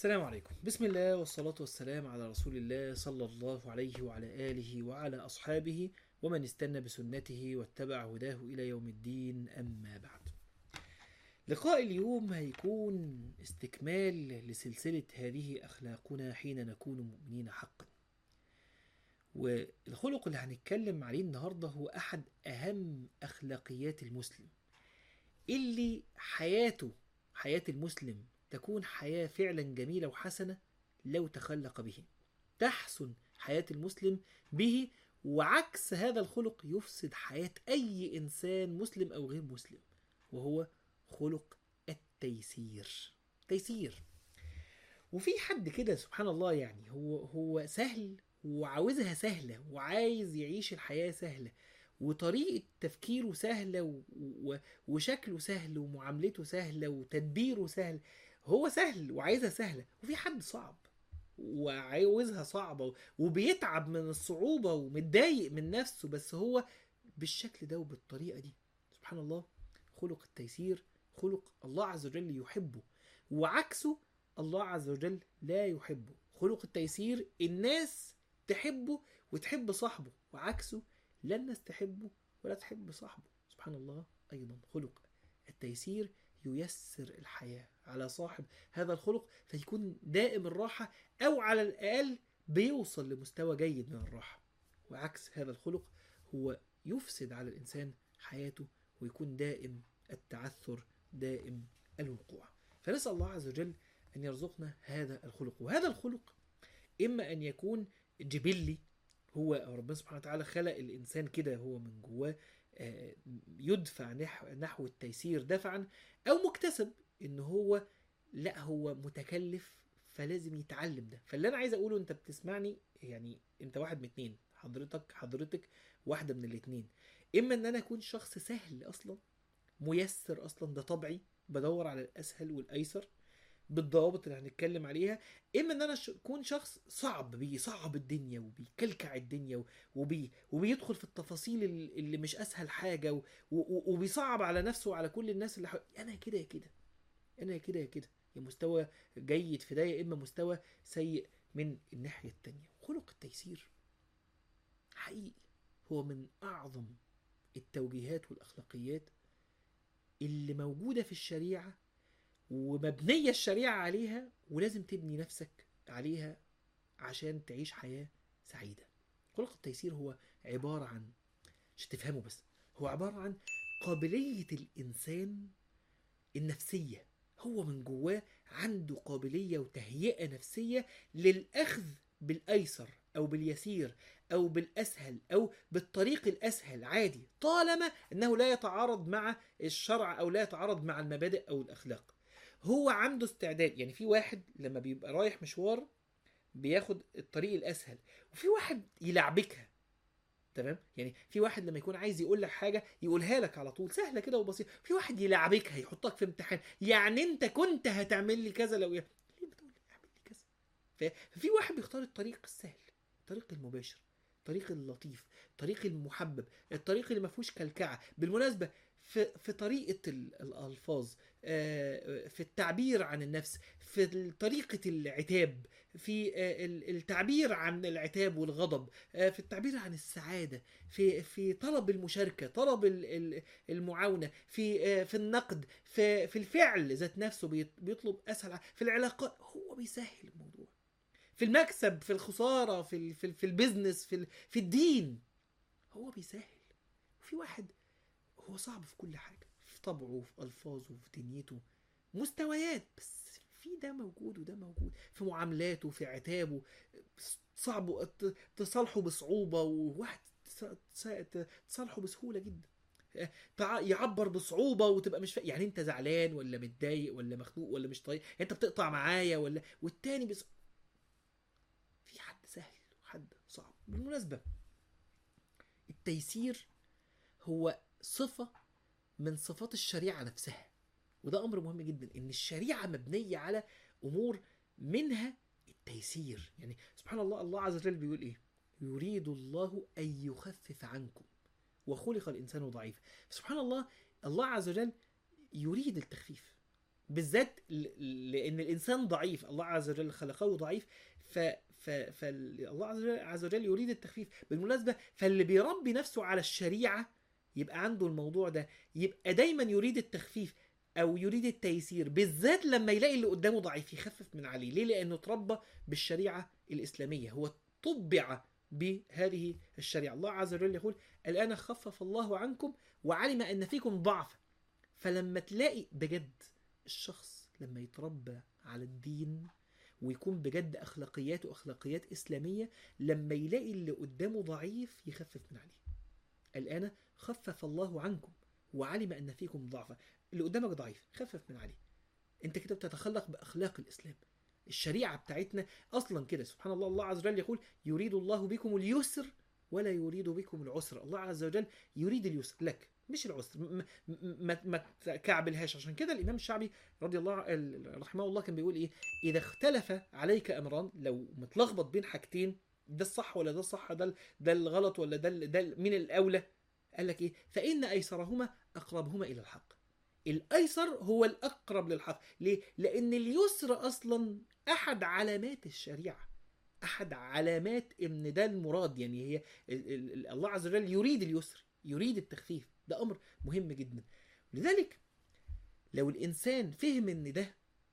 السلام عليكم بسم الله والصلاة والسلام على رسول الله صلى الله عليه وعلى آله وعلى أصحابه ومن استنى بسنته واتبع هداه إلى يوم الدين أما بعد لقاء اليوم هيكون استكمال لسلسلة هذه أخلاقنا حين نكون مؤمنين حقا والخلق اللي هنتكلم عليه النهاردة هو أحد أهم أخلاقيات المسلم اللي حياته حياة المسلم تكون حياة فعلا جميلة وحسنة لو تخلق به تحسن حياة المسلم به وعكس هذا الخلق يفسد حياة أي إنسان مسلم أو غير مسلم وهو خلق التيسير تيسير وفي حد كده سبحان الله يعني هو هو سهل وعاوزها سهلة وعايز يعيش الحياة سهلة وطريقة تفكيره سهلة و... و... وشكله سهل ومعاملته سهلة وتدبيره سهل هو سهل وعايزها سهلة وفي حد صعب وعاوزها صعبة وبيتعب من الصعوبة ومتضايق من نفسه بس هو بالشكل ده وبالطريقة دي سبحان الله خلق التيسير خلق الله عز وجل يحبه وعكسه الله عز وجل لا يحبه خلق التيسير الناس تحبه وتحب صاحبه وعكسه لا الناس تحبه ولا تحب صاحبه سبحان الله أيضا خلق التيسير ييسر الحياة على صاحب هذا الخلق فيكون دائم الراحة أو على الأقل بيوصل لمستوى جيد من الراحة وعكس هذا الخلق هو يفسد على الإنسان حياته ويكون دائم التعثر دائم الوقوع فنسأل الله عز وجل أن يرزقنا هذا الخلق وهذا الخلق إما أن يكون جبلي هو ربنا سبحانه وتعالى خلق الإنسان كده هو من جواه يدفع نحو, نحو التيسير دفعا او مكتسب ان هو لا هو متكلف فلازم يتعلم ده فاللي انا عايز اقوله انت بتسمعني يعني انت واحد من اتنين حضرتك حضرتك واحده من الاتنين اما ان انا اكون شخص سهل اصلا ميسر اصلا ده طبعي بدور على الاسهل والايسر بالضوابط اللي هنتكلم عليها اما ان انا اكون شخص صعب بيصعب الدنيا وبيكلكع الدنيا وبي وبيدخل في التفاصيل اللي مش اسهل حاجه وبيصعب على نفسه وعلى كل الناس اللي حوالي انا كده يا كده انا يا كده يا كده يا مستوى جيد في ده يا اما مستوى سيء من الناحيه التانية خلق التيسير حقيقي هو من اعظم التوجيهات والاخلاقيات اللي موجوده في الشريعه ومبنيه الشريعه عليها ولازم تبني نفسك عليها عشان تعيش حياه سعيده. خلق التيسير هو عباره عن عشان تفهموا بس هو عباره عن قابليه الانسان النفسيه هو من جواه عنده قابليه وتهيئه نفسيه للاخذ بالايسر او باليسير او بالاسهل او بالطريق الاسهل عادي طالما انه لا يتعارض مع الشرع او لا يتعارض مع المبادئ او الاخلاق. هو عنده استعداد يعني في واحد لما بيبقى رايح مشوار بياخد الطريق الاسهل وفي واحد يلعبكها تمام يعني في واحد لما يكون عايز يقول لك حاجه يقولها لك على طول سهله كده وبسيطه في واحد يلعبكها يحطك في امتحان يعني انت كنت هتعمل لي كذا لو ليه بتقول لي اعمل لي كذا ففي واحد بيختار الطريق السهل الطريق المباشر الطريق اللطيف الطريق المحبب الطريق اللي ما فيهوش كلكعه بالمناسبه في في طريقه الالفاظ في التعبير عن النفس في طريقه العتاب في التعبير عن العتاب والغضب في التعبير عن السعاده في في طلب المشاركه طلب المعاونه في في النقد في في الفعل ذات نفسه بيطلب اسهل في العلاقات هو بيسهل الموضوع في المكسب في الخساره في في, في البيزنس في في الدين هو بيسهل وفي واحد هو صعب في كل حاجة في طبعه وفي ألفاظه وفي دنيته مستويات بس في ده موجود وده موجود في معاملاته في عتابه صعب تصالحه بصعوبة وواحد تصالحه بسهولة جدا يعبر بصعوبة وتبقى مش فاهم يعني انت زعلان ولا متضايق ولا مخنوق ولا مش طايق انت بتقطع معايا ولا والتاني بس في حد سهل وحد صعب بالمناسبة التيسير هو صفة من صفات الشريعة نفسها وده أمر مهم جدا إن الشريعة مبنية على أمور منها التيسير يعني سبحان الله الله عز وجل بيقول إيه يريد الله أن يخفف عنكم وخلق الإنسان ضعيفا سبحان الله الله عز وجل يريد التخفيف بالذات ل- لان الانسان ضعيف الله عز وجل خلقه ضعيف ف ف فالله عز وجل, عز وجل يريد التخفيف بالمناسبه فاللي بيربي نفسه على الشريعه يبقى عنده الموضوع ده يبقى دايما يريد التخفيف او يريد التيسير بالذات لما يلاقي اللي قدامه ضعيف يخفف من عليه ليه لانه اتربى بالشريعه الاسلاميه هو طبع بهذه الشريعه الله عز وجل يقول الان خفف الله عنكم وعلم ان فيكم ضعفا فلما تلاقي بجد الشخص لما يتربى على الدين ويكون بجد اخلاقياته اخلاقيات اسلاميه لما يلاقي اللي قدامه ضعيف يخفف من عليه الان خفف الله عنكم وعلم ان فيكم ضعفا اللي قدامك ضعيف خفف من عليه انت كده بتتخلق باخلاق الاسلام الشريعه بتاعتنا اصلا كده سبحان الله الله عز وجل يقول يريد الله بكم اليسر ولا يريد بكم العسر الله عز وجل يريد اليسر لك مش العسر م- م- ما ما تكعبلهاش عشان كده الامام الشعبي رضي الله ال- رحمه الله كان بيقول ايه اذا اختلف عليك امران لو متلخبط بين حاجتين ده الصح ولا ده الصح ده ال- ده الغلط ولا ده ال- ده ال- مين الاولى قال لك ايه فان ايسرهما اقربهما الى الحق الايسر هو الاقرب للحق ليه لان اليسر اصلا احد علامات الشريعه احد علامات ان ده المراد يعني هي ال- ال- ال- الله عز وجل يريد اليسر يريد التخفيف ده امر مهم جدا لذلك لو الانسان فهم ان ده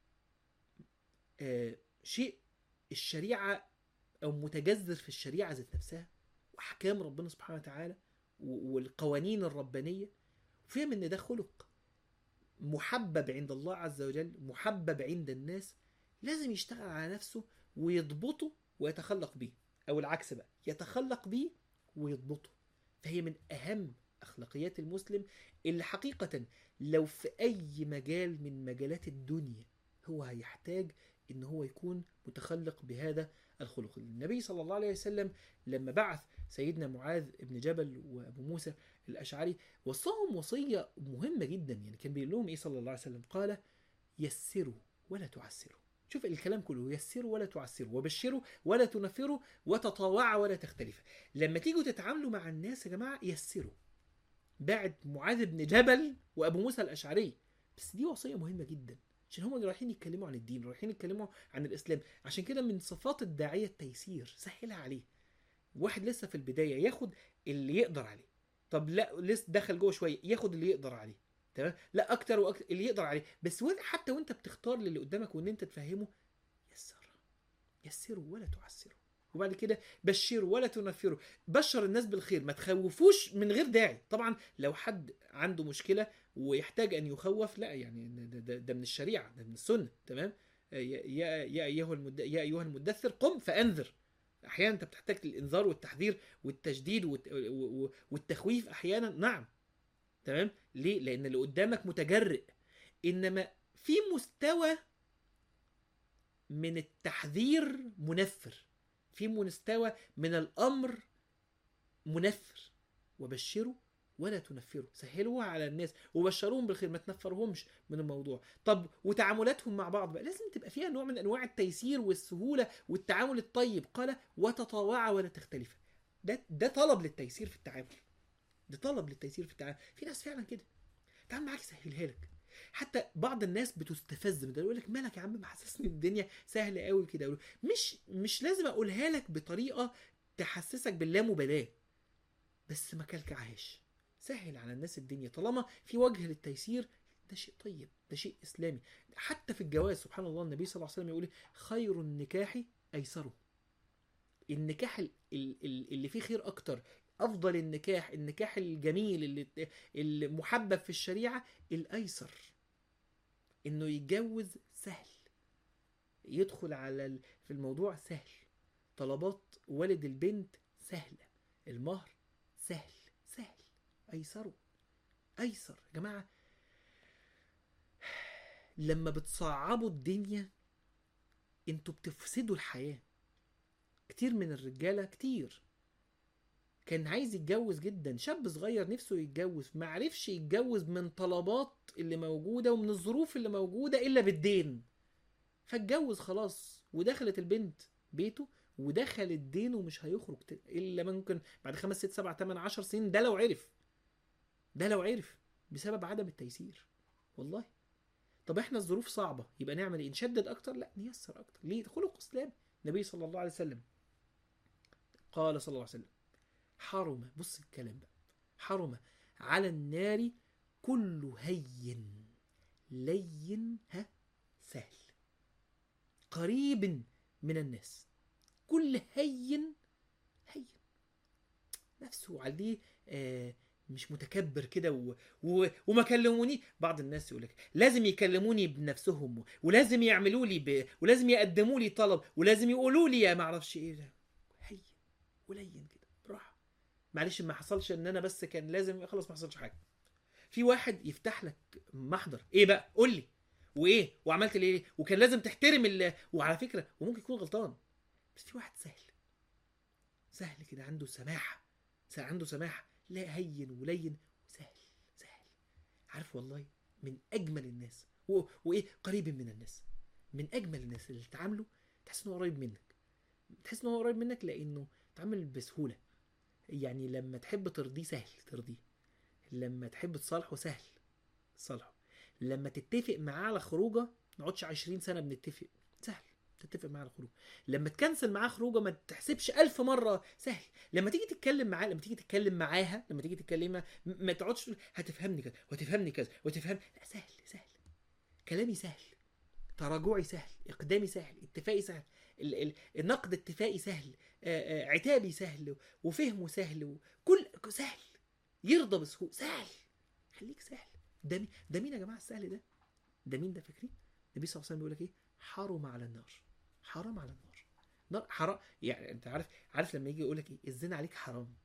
آه شيء الشريعه او متجذر في الشريعه ذات نفسها واحكام ربنا سبحانه وتعالى و- والقوانين الربانيه فهم ان ده خلق محبب عند الله عز وجل محبب عند الناس لازم يشتغل على نفسه ويضبطه ويتخلق بيه او العكس بقى يتخلق بيه ويضبطه فهي من اهم اخلاقيات المسلم اللي حقيقه لو في اي مجال من مجالات الدنيا هو هيحتاج ان هو يكون متخلق بهذا الخلق النبي صلى الله عليه وسلم لما بعث سيدنا معاذ بن جبل وابو موسى الاشعري وصاهم وصيه مهمه جدا يعني كان بيقول لهم ايه صلى الله عليه وسلم قال يسروا ولا تعسروا شوف الكلام كله يسروا ولا تعسروا وبشروا ولا تنفروا وتطاوعوا ولا تختلفوا لما تيجوا تتعاملوا مع الناس يا جماعه يسروا بعد معاذ بن جبل وابو موسى الاشعري بس دي وصيه مهمه جدا عشان هم رايحين يتكلموا عن الدين رايحين يتكلموا عن الاسلام عشان كده من صفات الداعيه التيسير سهلها عليه واحد لسه في البدايه ياخد اللي يقدر عليه طب لا لسه دخل جوه شويه ياخد اللي يقدر عليه تمام لا اكتر واكتر اللي يقدر عليه بس وانت حتى وانت بتختار للي قدامك وان انت تفهمه يسر يسروا ولا تعسروا وبعد كده بشروا ولا تنفروا بشر الناس بالخير ما تخوفوش من غير داعي طبعا لو حد عنده مشكله ويحتاج ان يخوف لا يعني ده, ده, ده من الشريعه ده من السنه تمام يا يا يا ايها المد... يا ايها المدثر قم فانذر احيانا انت بتحتاج الانذار والتحذير والتشديد والت... و- و- والتخويف احيانا نعم تمام ليه لان اللي قدامك متجرئ انما في مستوى من التحذير منفر في مستوى من الامر منفر وبشروا ولا تنفروا سهلوها على الناس وبشروهم بالخير ما تنفرهمش من الموضوع طب وتعاملاتهم مع بعض بقى لازم تبقى فيها نوع من انواع التيسير والسهوله والتعامل الطيب قال وتطاوعا ولا تختلفا ده ده طلب للتيسير في التعامل ده طلب للتيسير في التعامل في ناس فعلا كده تعال معاك يسهلها لك حتى بعض الناس بتستفز من ده يقول لك مالك يا عم محسسني الدنيا سهله قوي كده مش مش لازم اقولها لك بطريقه تحسسك باللامبالاه بس ما كلكعهاش سهل على الناس الدنيا طالما في وجه للتيسير ده شيء طيب ده شيء اسلامي حتى في الجواز سبحان الله النبي صلى الله عليه وسلم يقول خير النكاح ايسره النكاح ال- ال- ال- اللي فيه خير اكتر افضل النكاح النكاح الجميل اللي المحبب في الشريعه الايسر انه يتجوز سهل يدخل على ال- في الموضوع سهل طلبات والد البنت سهله المهر سهل سهل ايسروا ايسر يا جماعه لما بتصعبوا الدنيا انتوا بتفسدوا الحياه كتير من الرجاله كتير كان عايز يتجوز جدا شاب صغير نفسه يتجوز ما عرفش يتجوز من طلبات اللي موجوده ومن الظروف اللي موجوده الا بالدين فاتجوز خلاص ودخلت البنت بيته ودخل الدين ومش هيخرج ت- الا ممكن بعد خمس ست سبع تمن عشر سنين ده لو عرف ده لو عرف بسبب عدم التيسير والله طب احنا الظروف صعبه يبقى نعمل ايه نشدد اكتر لا نيسر اكتر ليه خلق اسلام النبي صلى الله عليه وسلم قال صلى الله عليه وسلم حرم بص الكلام بقى حرم على النار كل هين لين ها سهل قريب من الناس كل هين هين نفسه عليه آه مش متكبر كده و... و... وما كلموني بعض الناس يقول لك لازم يكلموني بنفسهم ولازم يعملوا لي ب... ولازم يقدموا لي طلب ولازم يقولوا لي يا ما اعرفش ايه ده هين ولين كده براحه معلش ما حصلش ان انا بس كان لازم خلاص ما حصلش حاجه في واحد يفتح لك محضر ايه بقى قول لي وايه وعملت ليه إيه؟ وكان لازم تحترم ال... وعلى فكره وممكن يكون غلطان بس في واحد سهل سهل كده عنده سماحه عنده سماحه لا هين ولين وسهل سهل عارف والله من اجمل الناس و... وايه قريب من الناس من اجمل الناس اللي تعامله تحس انه قريب منك تحس انه قريب منك لانه تعامل بسهوله يعني لما تحب ترضيه سهل ترضيه لما تحب تصالحه سهل تصالحه لما تتفق معاه على خروجه ما نقعدش 20 سنه بنتفق سهل تتفق معاه على خروج لما تكنسل معاه خروجه ما تحسبش ألف مره سهل لما تيجي تتكلم معاه لما تيجي تتكلم معاها لما تيجي تتكلمها ما تقعدش تقول هتفهمني كذا وتفهمني كذا وتفهم لا سهل سهل كلامي سهل تراجعي سهل اقدامي سهل اتفاقي سهل ال- ال- النقد اتفاقي سهل آه، آه، عتابي سهل وفهمه سهل وكل سهل يرضى بسهوله سهل خليك سهل ده مين ده مين يا جماعه السهل ده ده مين ده فاكرين النبي صلى الله عليه وسلم بيقول لك ايه حرم على النار حرام على النار نار حرام يعني انت عارف عارف لما يجي يقول لك ايه الزنا عليك حرام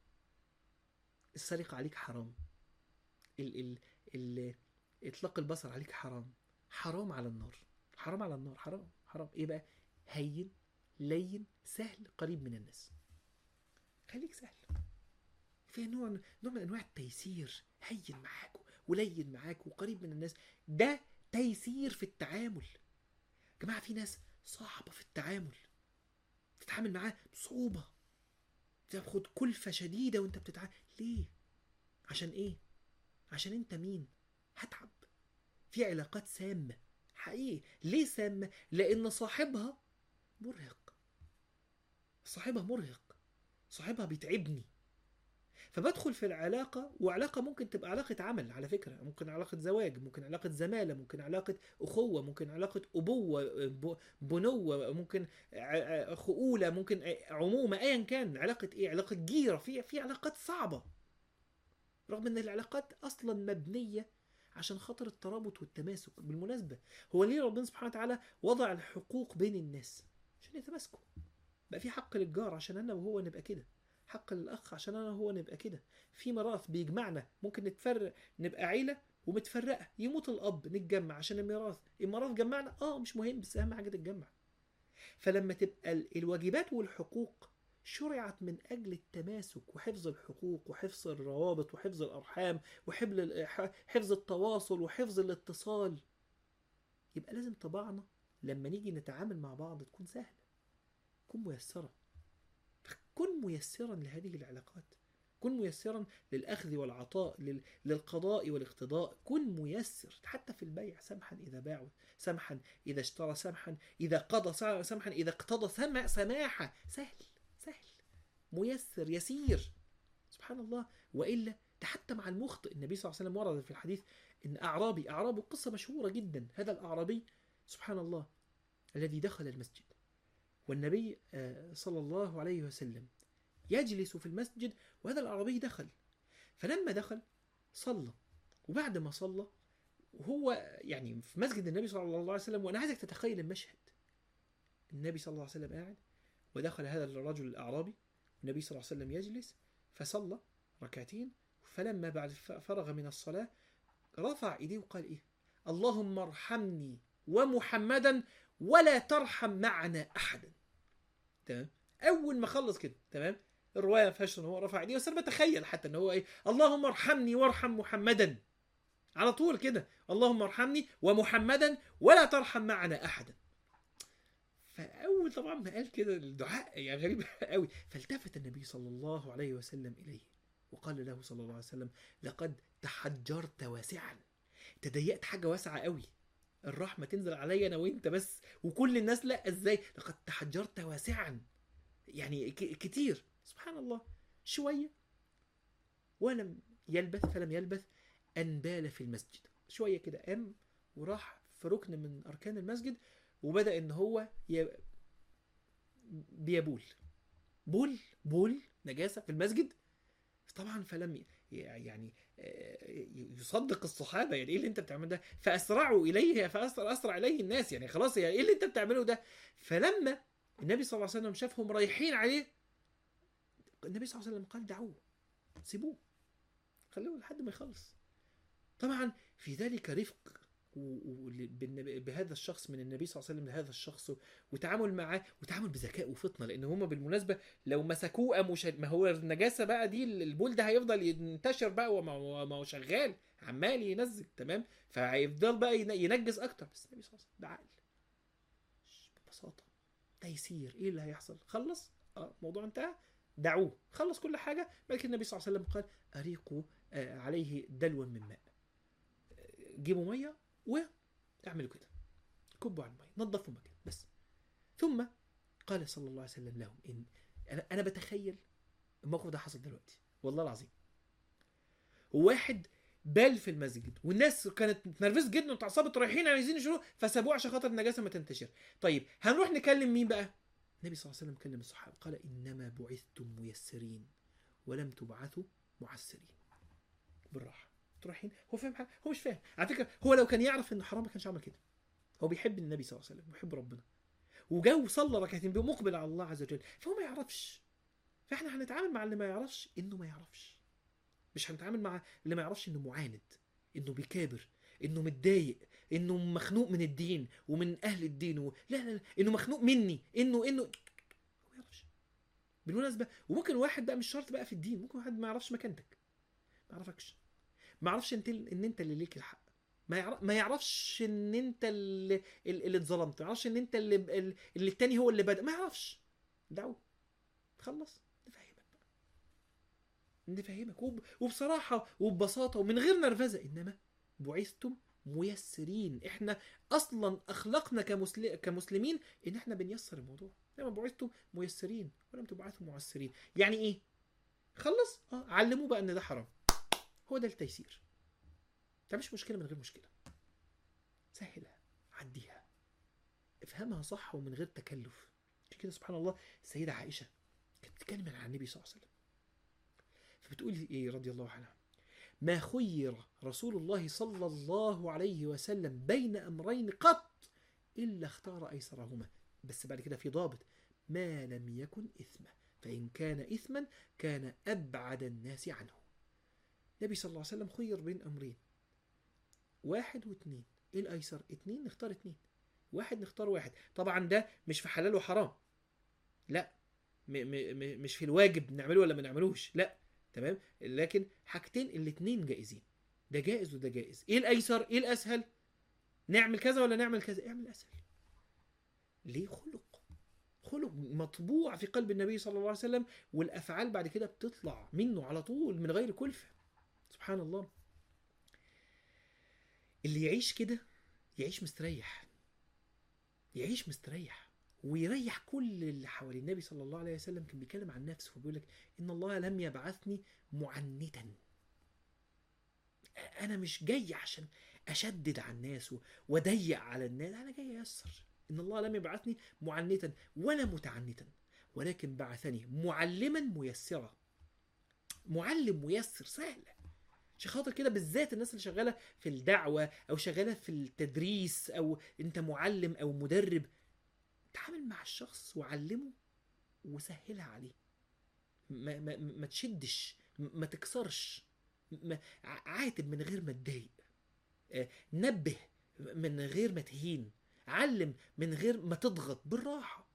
السرقه عليك حرام ال ال ال اطلاق البصر عليك حرام حرام على النار حرام على النار حرام حرام ايه بقى هين لين سهل قريب من الناس خليك سهل في نوع نوع من انواع التيسير هين معاك ولين معاك وقريب من الناس ده تيسير في التعامل يا جماعه في ناس صعبه في التعامل تتعامل معاه بصعوبه تاخد كلفه شديده وانت بتتعامل ليه عشان ايه عشان انت مين هتعب في علاقات سامه حقيقي ليه سامه لان صاحبها مرهق صاحبها مرهق صاحبها بيتعبني فبدخل في العلاقة وعلاقة ممكن تبقى علاقة عمل على فكرة ممكن علاقة زواج ممكن علاقة زمالة ممكن علاقة أخوة ممكن علاقة أبوة ب- بنوة ممكن ع- ع- خؤولة ممكن ع- عمومة أيا كان علاقة إيه علاقة جيرة في في علاقات صعبة رغم إن العلاقات أصلا مبنية عشان خاطر الترابط والتماسك بالمناسبة هو ليه ربنا سبحانه وتعالى وضع الحقوق بين الناس عشان يتماسكوا بقى في حق للجار عشان أنا وهو نبقى كده حق للاخ عشان انا وهو نبقى كده في ميراث بيجمعنا ممكن نتفرق نبقى عيله ومتفرقه يموت الاب نتجمع عشان الميراث الميراث جمعنا اه مش مهم بس اهم حاجه تتجمع فلما تبقى ال- الواجبات والحقوق شرعت من اجل التماسك وحفظ الحقوق وحفظ الروابط وحفظ الارحام وحفظ ال- ح- حفظ التواصل وحفظ الاتصال يبقى لازم طباعنا لما نيجي نتعامل مع بعض تكون سهله تكون ميسره كن ميسرا لهذه العلاقات كن ميسرا للأخذ والعطاء لل- للقضاء والاقتضاء كن ميسر حتى في البيع سمحا إذا باعوا سمحا إذا اشترى سمحا إذا قضى سع- سمحا إذا اقتضى سمع سماحة سهل سهل ميسر يسير سبحان الله وإلا ده حتى مع المخطئ النبي صلى الله عليه وسلم ورد في الحديث إن أعرابي أعرابي قصة مشهورة جدا هذا الأعرابي سبحان الله الذي دخل المسجد والنبي آه، صلى الله عليه وسلم يجلس في المسجد وهذا الأعرابي دخل فلما دخل صلى وبعد ما صلى وهو يعني في مسجد النبي صلى الله عليه وسلم وأنا عايزك تتخيل المشهد النبي صلى الله عليه وسلم قاعد ودخل هذا الرجل الأعرابي والنبي صلى الله عليه وسلم يجلس فصلى ركعتين فلما بعد ف- فرغ من الصلاة رفع إيديه وقال إيه اللهم ارحمني ومحمدا ولا ترحم معنا أحدا تمام اول ما خلص كده تمام الروايه ما فيهاش ان هو رفع ايديه بس انا بتخيل حتى ان هو ايه اللهم ارحمني وارحم محمدا على طول كده اللهم ارحمني ومحمدا ولا ترحم معنا احدا فاول طبعا ما قال كده الدعاء يعني غريب قوي فالتفت النبي صلى الله عليه وسلم اليه وقال له صلى الله عليه وسلم لقد تحجرت واسعا تضيقت حاجه واسعه قوي الرحمه تنزل عليا انا وانت بس وكل الناس لا ازاي لقد تحجرت واسعا يعني ك- كتير سبحان الله شويه ولم يلبث فلم يلبث ان بال في المسجد شويه كده قام وراح في ركن من اركان المسجد وبدا ان هو ي... بيبول بول بول نجاسه في المسجد طبعا فلم ي- يعني آه، يصدق الصحابه يعني ايه اللي انت بتعمله ده فاسرعوا اليه فاسرع اسرع اليه الناس يعني خلاص يعني ايه اللي انت بتعمله ده فلما النبي صلى الله عليه وسلم شافهم رايحين عليه النبي صلى الله عليه وسلم قال دعوه سيبوه خلوه لحد ما يخلص طبعا في ذلك رفق و- و- بالنبي- بهذا الشخص من النبي صلى الله عليه وسلم لهذا الشخص وتعامل معاه وتعامل بذكاء وفطنه لان هم بالمناسبه لو مسكوه قاموا شا- ما هو النجاسه بقى دي البول ده هيفضل ينتشر بقى وما هو ما هو شغال عمال ينزل تمام فهيفضل بقى ين- ينجس اكتر بس النبي صلى الله عليه وسلم ده عقل ش- ببساطه تيسير ايه اللي هيحصل خلص اه الموضوع انتهى دعوه خلص كل حاجه بعد كده النبي صلى الله عليه وسلم قال اريقوا آه، عليه دلوا من ماء آه، جيبوا ميه واعملوا كده كبوا على الميه نظفوا مكان بس ثم قال صلى الله عليه وسلم لهم ان انا انا بتخيل الموقف ده حصل دلوقتي والله العظيم واحد بال في المسجد والناس كانت متنرفزه جدا وتعصبت رايحين عايزين يشيلوه فسابوه عشان خاطر النجاسه ما تنتشر طيب هنروح نكلم مين بقى النبي صلى الله عليه وسلم كلم الصحابه قال انما بعثتم ميسرين ولم تبعثوا معسرين بالراحه انتوا رايحين هو فاهم حاجه هو مش فاهم على فكره هو لو كان يعرف انه حرام ما كانش عمل كده هو بيحب النبي صلى الله عليه وسلم ويحب ربنا وجا وصلى ركعتين مقبل على الله عز وجل فهو ما يعرفش فاحنا هنتعامل مع اللي ما يعرفش انه ما يعرفش مش هنتعامل مع اللي ما يعرفش انه معاند انه بيكابر انه متضايق انه مخنوق من الدين ومن اهل الدين و... لا لا لا انه مخنوق مني انه انه هو ما يعرفش بالمناسبه وممكن واحد بقى مش شرط بقى في الدين ممكن واحد ما يعرفش مكانتك ما يعرفكش ما يعرفش انت ان انت اللي ليك الحق ما يعرف ما يعرفش ان انت اللي اللي اتظلمت ما يعرفش ان انت اللي اللي التاني هو اللي بدا ما يعرفش دعوه خلص نفهمك بقى نفهمك وب... وبصراحه وببساطه ومن غير نرفزه انما بعثتم ميسرين احنا اصلا اخلاقنا كمسل... كمسلمين ان احنا بنيسر الموضوع انما بعثتم ميسرين ولم تبعثوا معسرين يعني ايه خلص اه علموه بقى ان ده حرام هو ده التيسير ده مش مشكله من غير مشكله سهلها عديها افهمها صح ومن غير تكلف عشان كده سبحان الله السيده عائشه كانت بتتكلم عن النبي صلى الله عليه وسلم فبتقول ايه رضي الله عنها ما خير رسول الله صلى الله عليه وسلم بين امرين قط الا اختار ايسرهما بس بعد كده في ضابط ما لم يكن اثما فان كان اثما كان ابعد الناس عنه النبي صلى الله عليه وسلم خير بين امرين واحد واثنين ايه الايسر اتنين نختار اتنين واحد نختار واحد طبعا ده مش في حلال وحرام لا م م م مش في الواجب نعمله ولا ما نعملوش لا تمام لكن حاجتين الاتنين جائزين ده جائز وده جائز ايه الايسر ايه الاسهل نعمل كذا ولا نعمل كذا اعمل اسهل ليه خلق خلق مطبوع في قلب النبي صلى الله عليه وسلم والافعال بعد كده بتطلع منه على طول من غير كلفه سبحان الله اللي يعيش كده يعيش مستريح يعيش مستريح ويريح كل اللي حواليه النبي صلى الله عليه وسلم كان بيتكلم عن نفسه وبيقول لك ان الله لم يبعثني معنتا انا مش جاي عشان اشدد على الناس واضيق على الناس انا جاي ايسر ان الله لم يبعثني معنتا ولا متعنتا ولكن بعثني معلما ميسرا معلم ميسر سهل عشان خاطر كده بالذات الناس اللي شغاله في الدعوه او شغاله في التدريس او انت معلم او مدرب تعامل مع الشخص وعلمه وسهلها عليه ما, ما, ما تشدش ما تكسرش ما عاتب من غير ما تضايق نبه من غير ما تهين علم من غير ما تضغط بالراحه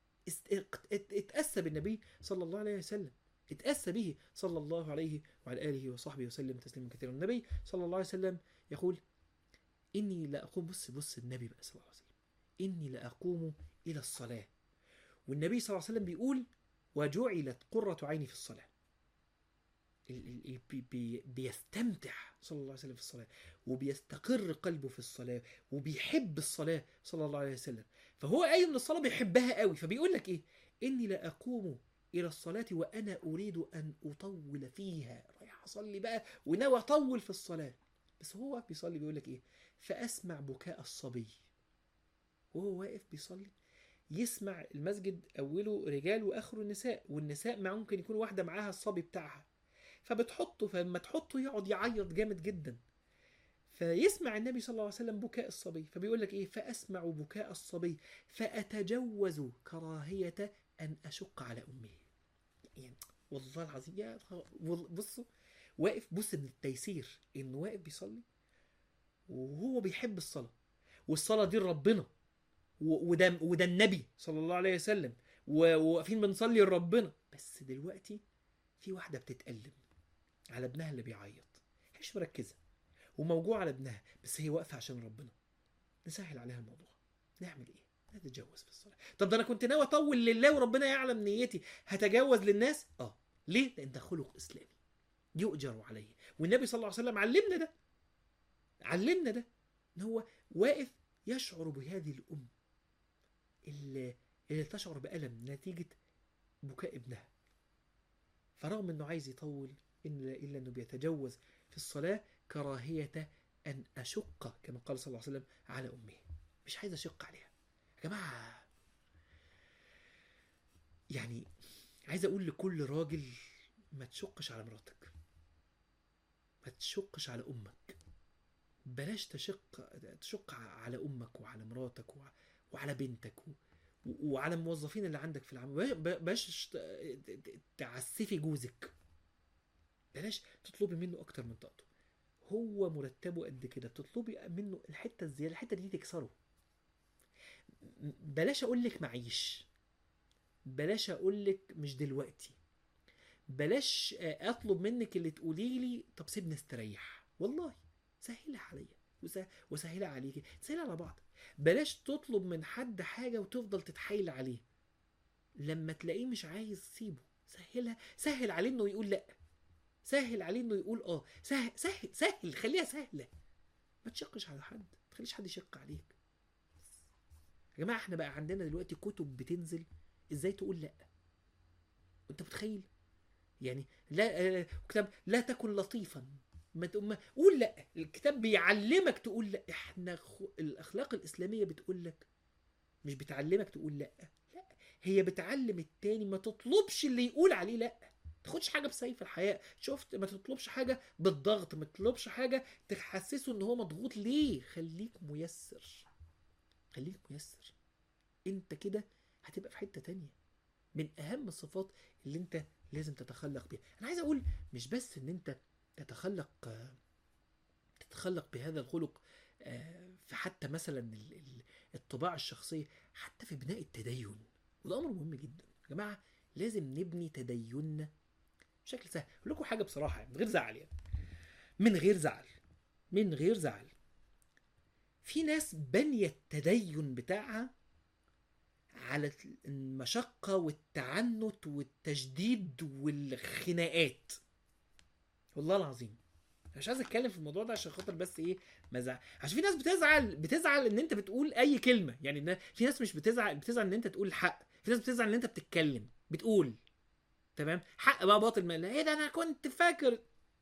اتأسى بالنبي صلى الله عليه وسلم اتأسى به صلى الله عليه وعلى آله وصحبه وسلم تسليما كثيرا النبي صلى الله عليه وسلم يقول إني لأقوم بص بص النبي بقى صلى الله عليه وسلم إني لأقوم إلى الصلاة والنبي صلى الله عليه وسلم بيقول وجعلت قرة عيني في الصلاة ال- ال- ال- بي- بي- بيستمتع صلى الله عليه وسلم في الصلاة وبيستقر قلبه في الصلاة وبيحب الصلاة صلى الله عليه وسلم فهو قايم من الصلاة بيحبها قوي فبيقول لك ايه اني لا اقوم الى الصلاة وانا اريد ان اطول فيها رايح اصلي بقى وناوي اطول في الصلاة بس هو بيصلي بيقول لك ايه فاسمع بكاء الصبي وهو واقف بيصلي يسمع المسجد اوله رجال واخره نساء والنساء مع ممكن يكون واحده معاها الصبي بتاعها فبتحطه فلما تحطه يقعد يعيط جامد جدا فيسمع النبي صلى الله عليه وسلم بكاء الصبي فبيقول لك ايه فاسمع بكاء الصبي فاتجوز كراهيه ان اشق على امه يعني والله العظيم يا وال- بصوا واقف بص من التيسير انه واقف بيصلي وهو بيحب الصلاه والصلاه دي لربنا و- وده وده النبي صلى الله عليه وسلم و- وواقفين بنصلي لربنا بس دلوقتي في واحده بتتألم على ابنها اللي بيعيط هي مش مركزه وموجوع على ابنها بس هي واقفه عشان ربنا نسهل عليها الموضوع نعمل ايه نتجوز في الصلاه طب ده انا كنت ناوي اطول لله وربنا يعلم نيتي هتجوز للناس اه ليه لان ده خلق اسلامي يؤجر عليه والنبي صلى الله عليه وسلم علمنا ده علمنا ده ان هو واقف يشعر بهذه الام اللي, اللي تشعر بألم نتيجة بكاء ابنها فرغم انه عايز يطول إلا, إلا انه بيتجوز في الصلاة كراهية أن أشق كما قال صلى الله عليه وسلم على أمه مش عايز أشق عليها يا جماعة يعني عايز أقول لكل راجل ما تشقش على مراتك ما تشقش على أمك بلاش تشق تشق على أمك وعلى مراتك وع- وعلى بنتك و... وعلى الموظفين اللي عندك في العمل ب- بلاش ت- ت- تعسفي جوزك بلاش تطلبي منه اكتر من طاقته هو مرتبه قد كده بتطلبي منه الحته الزياده الحته دي تكسره م- بلاش اقول لك معيش بلاش اقول لك مش دلوقتي بلاش آه، اطلب منك اللي تقولي لي طب سيبني استريح والله سهلها عليا وس- وسهلها عليكي سهلها على بعض بلاش تطلب من حد حاجه وتفضل تتحايل عليه لما تلاقيه مش عايز سيبه سهلها سهل عليه انه يقول لا سهل عليه انه يقول اه سهل سهل سهل خليها سهله ما تشقش على حد ما تخليش حد يشق عليك يا جماعه احنا بقى عندنا دلوقتي كتب بتنزل ازاي تقول لا انت متخيل يعني لا آه، كتاب لا تكن لطيفا ما تقوم ما- قول لا الكتاب بيعلمك تقول لا احنا خ... الاخلاق الاسلاميه بتقول لك مش بتعلمك تقول لا لا هي بتعلم التاني ما تطلبش اللي يقول عليه لا ما تاخدش حاجه بسيف الحياه شفت ما تطلبش حاجه بالضغط ما تطلبش حاجه تحسسه ان هو مضغوط ليه خليك ميسر خليك ميسر انت كده هتبقى في حته تانية من اهم الصفات اللي انت لازم تتخلق بيها انا عايز اقول مش بس ان انت تتخلق آه، تتخلق بهذا الخلق آه، في حتى مثلا ال- ال- الطباع الشخصيه حتى في بناء التدين وده امر مهم جدا يا جماعه لازم نبني تديننا بشكل سهل اقول لكم حاجه بصراحه يعني من غير زعل يعني من غير زعل من غير زعل في ناس بانيه التدين بتاعها على المشقه والتعنت والتشديد والخناقات والله العظيم أنا مش عايز اتكلم في الموضوع ده عشان خاطر بس ايه مزع عشان في ناس بتزعل بتزعل ان انت بتقول اي كلمه يعني إن في ناس مش بتزعل بتزعل ان انت تقول الحق في ناس بتزعل ان انت بتتكلم بتقول تمام حق بقى باطل ما لا ايه ده انا كنت فاكر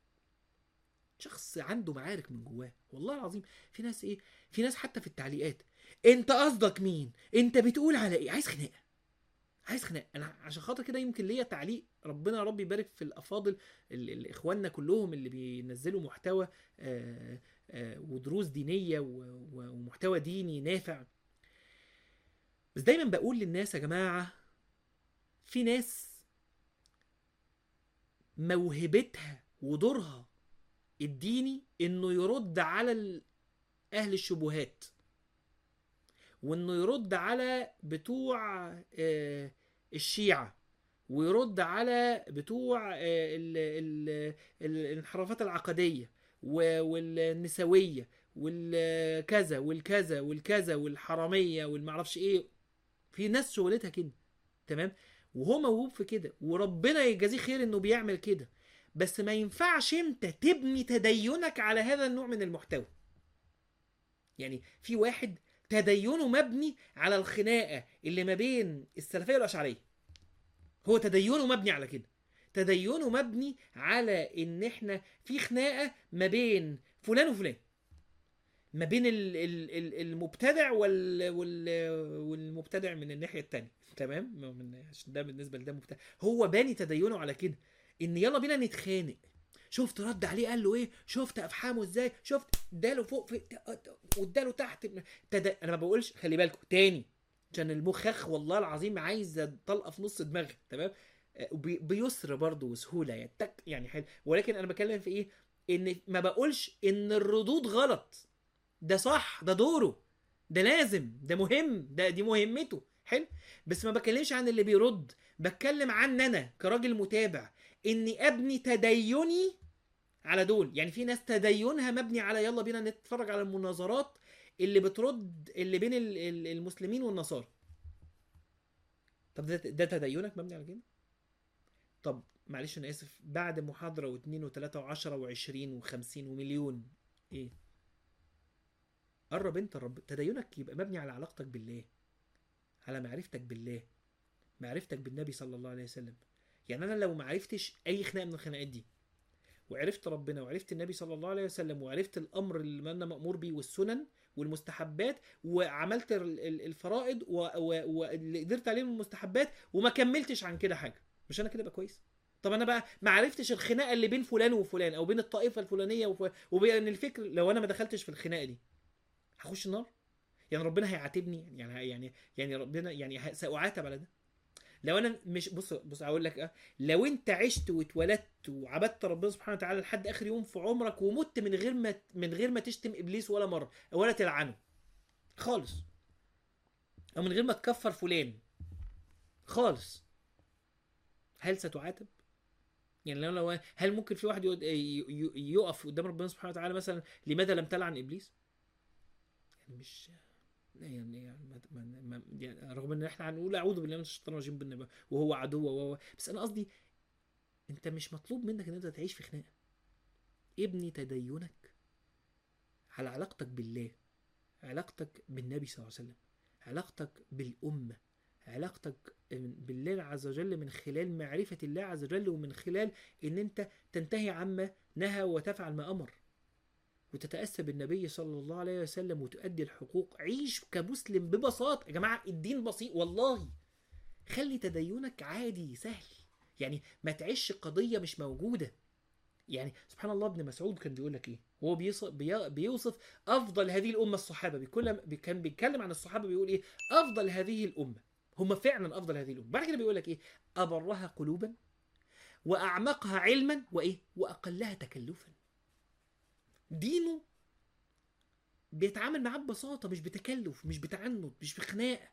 شخص عنده معارك من جواه والله العظيم في ناس ايه في ناس حتى في التعليقات انت قصدك مين انت بتقول على ايه عايز خناقه عايز خناقه انا عشان خاطر كده يمكن ليا تعليق ربنا يا رب يبارك في الافاضل ال- ال- اخواننا كلهم اللي بينزلوا محتوى آه، آه، ودروس دينيه و- و- ومحتوى ديني نافع بس دايما بقول للناس يا جماعه في ناس موهبتها ودورها الديني انه يرد على ال- اهل الشبهات وانه يرد على بتوع آه، الشيعة ويرد على بتوع آه، ال- ال- ال- الانحرافات العقدية و- والنسوية والكذا والكذا والكذا والحرامية والمعرفش ايه في ناس شغلتها كده تمام وهو موهوب في كده وربنا يجازيه خير انه بيعمل كده بس ما ينفعش انت تبني تدينك على هذا النوع من المحتوى يعني في واحد تدينه مبني على الخناقه اللي ما بين السلفيه والاشعريه هو تدينه مبني على كده تدينه مبني على ان احنا في خناقه ما بين فلان وفلان ما بين ال- ال- ال- المبتدع وال وال والمبتدع من الناحيه التانية تمام ما هو من عشان ده بالنسبه لده مبتدع هو باني تدينه على كده ان يلا بينا نتخانق شفت رد عليه قال له ايه شفت افحامه ازاي شفت اداله فوق في واداله تحت تد... انا ما بقولش خلي بالكم تاني عشان المخخ والله العظيم عايز طلقه في نص دماغها تمام آه، وبي- بيسر برضه وسهوله يعني تك يعني حلو ولكن انا بتكلم في ايه ان ما بقولش ان الردود غلط ده صح ده دوره ده لازم ده مهم ده دي مهمته حلو بس ما بتكلمش عن اللي بيرد بتكلم عن انا كراجل متابع اني ابني تديني على دول يعني في ناس تدينها مبني على يلا بينا نتفرج على المناظرات اللي بترد اللي بين ال- ال- المسلمين والنصارى طب ده, ده تدينك مبني على كده طب معلش انا اسف بعد محاضره واثنين وثلاثه وعشرة وعشرين وخمسين ومليون ايه قرب انت رب تدينك يبقى مبني على علاقتك بالله على معرفتك بالله معرفتك بالنبي صلى الله عليه وسلم يعني انا لو ما عرفتش اي خناقه من الخناقات دي وعرفت ربنا وعرفت النبي صلى الله عليه وسلم وعرفت الامر اللي انا مامور بيه والسنن والمستحبات وعملت ال- ال- الفرائض و- و- واللي قدرت عليه من المستحبات وما كملتش عن كده حاجه مش انا كده بقى كويس طب انا بقى ما عرفتش الخناقه اللي بين فلان وفلان او بين الطائفه الفلانيه وف... وبين الفكر لو انا ما دخلتش في الخناقه دي هخش النار يعني ربنا هيعاتبني يعني يعني يعني ربنا يعني ه- ساعاتب على ده لو انا مش بص بص هقول لك اه لو انت عشت واتولدت وعبدت ربنا سبحانه وتعالى لحد اخر يوم في عمرك ومت من غير ما من غير ما تشتم ابليس ولا مره ولا تلعنه خالص او من غير ما تكفر فلان خالص هل ستعاتب؟ يعني لو لو هل ممكن في واحد يقعد- ي- ي- يقف قدام ربنا سبحانه وتعالى مثلا لماذا لم تلعن ابليس؟ يعني مش يعني يعني, ما ما ما يعني رغم ان احنا هنقول اعوذ بالله من الشيطان الرجيم بالنبي وهو عدو وهو بس انا قصدي انت مش مطلوب منك ان انت تعيش في خناقه ابني تدينك على علاقتك بالله علاقتك بالنبي صلى الله عليه وسلم علاقتك بالامه علاقتك بالله عز وجل من خلال معرفه الله عز وجل ومن خلال ان انت تنتهي عما نهى وتفعل ما امر وتتأسى بالنبي صلى الله عليه وسلم وتؤدي الحقوق عيش كمسلم ببساطة يا جماعة الدين بسيط والله خلي تدينك عادي سهل يعني ما تعيش قضية مش موجودة يعني سبحان الله ابن مسعود كان بيقول لك ايه هو بيصف, بي- بيوصف افضل هذه الامه الصحابه بكل بي- كان بيتكلم عن الصحابه بيقول ايه افضل هذه الامه هم فعلا افضل هذه الامه بعد كده بيقول لك ايه ابرها قلوبا واعمقها علما وايه واقلها تكلفا دينه بيتعامل معاه ببساطه مش بتكلف مش بتعنت مش بخناقه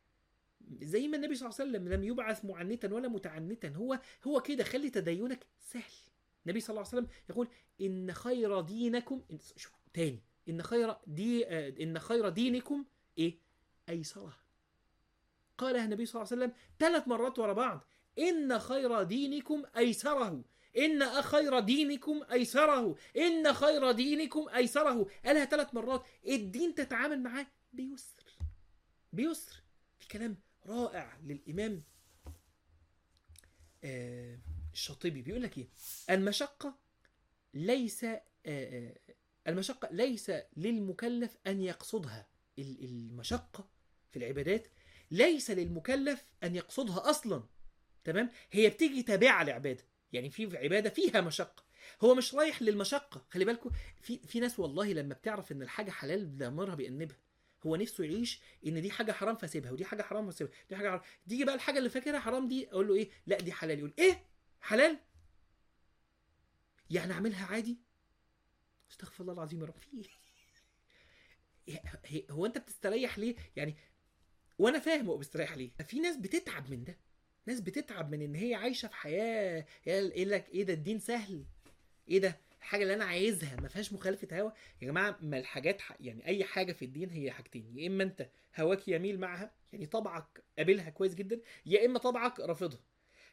زي ما النبي صلى الله عليه وسلم لم يبعث معنتا ولا متعنتا هو هو كده خلي تدينك سهل النبي صلى الله عليه وسلم يقول ان خير دينكم إن- شوف تاني ان خير دي آه، ان خير دينكم ايه ايسره قالها النبي صلى الله عليه وسلم ثلاث مرات ورا بعض ان خير دينكم ايسره ان خير دينكم ايسره ان خير دينكم ايسره قالها ثلاث مرات الدين تتعامل معاه بيسر بيسر في كلام رائع للامام آه الشاطبي بيقول لك ايه المشقه ليس آه آه المشقه ليس للمكلف ان يقصدها ال- المشقه في العبادات ليس للمكلف ان يقصدها اصلا تمام هي بتيجي تابعه لعباده يعني في عباده فيها مشقه هو مش رايح للمشقه خلي بالكم في في ناس والله لما بتعرف ان الحاجه حلال ضميرها بيأنبها هو نفسه يعيش ان دي حاجه حرام فاسيبها ودي حاجه حرام فاسيبها دي حاجه حرام تيجي بقى الحاجه اللي فاكرها حرام دي اقول له ايه لا دي حلال يقول ايه حلال يعني اعملها عادي استغفر الله العظيم يا رب في إيه؟ هي- هو انت بتستريح ليه يعني وانا فاهم هو بيستريح ليه في ناس بتتعب من ده ناس بتتعب من ان هي عايشه في حياه يقول لك ايه ده الدين سهل ايه ده الحاجه اللي انا عايزها ما فيهاش مخالفه هوا يا جماعه ما الحاجات ح... يعني اي حاجه في الدين هي حاجتين يا اما انت هواك يميل معها يعني طبعك قابلها كويس جدا يا اما طبعك رافضها